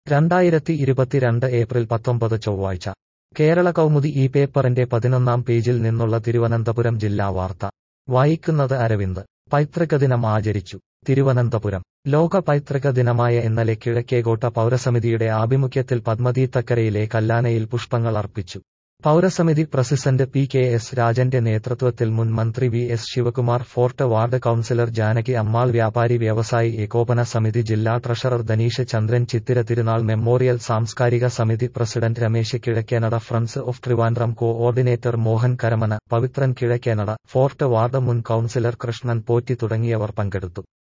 രണ്ടായിരത്തി ഇരുപത്തിരണ്ട് ഏപ്രിൽ പത്തൊമ്പത് ചൊവ്വാഴ്ച കേരള കൗമുദി ഈ പേപ്പറിന്റെ പതിനൊന്നാം പേജിൽ നിന്നുള്ള തിരുവനന്തപുരം ജില്ലാ വാർത്ത വായിക്കുന്നത് അരവിന്ദ് പൈതൃക ദിനം ആചരിച്ചു തിരുവനന്തപുരം ലോക പൈതൃക ദിനമായ ഇന്നലെ കിഴക്കേകോട്ട പൗരസമിതിയുടെ ആഭിമുഖ്യത്തിൽ പത്മതീത്തക്കരയിലെ കല്ലാനയിൽ പുഷ്പങ്ങൾ അർപ്പിച്ചു പൗരസമിതി പ്രസിഡന്റ് പി കെ എസ് രാജന്റെ നേതൃത്വത്തിൽ മുൻ മന്ത്രി V S Sivakumar fort ward councillor Janaki Ammal വ്യാപാരി വ്യവസായി ഏകോപന സമിതി ജില്ലാ ട്രഷറർ ധനീഷ് ചന്ദ്രൻ ചിത്തിര തിരുനാൾ മെമ്മോറിയൽ സാംസ്കാരിക സമിതി president Ramesh Kizhakkenada friends of Trivandrum coordinator Mohan Karamana Pavithran Kizhakkenada fort ward മുൻ കൌൺസിലർ കൃഷ്ണൻ പോറ്റി തുടങ്ങിയവർ പങ്കെടുത്തു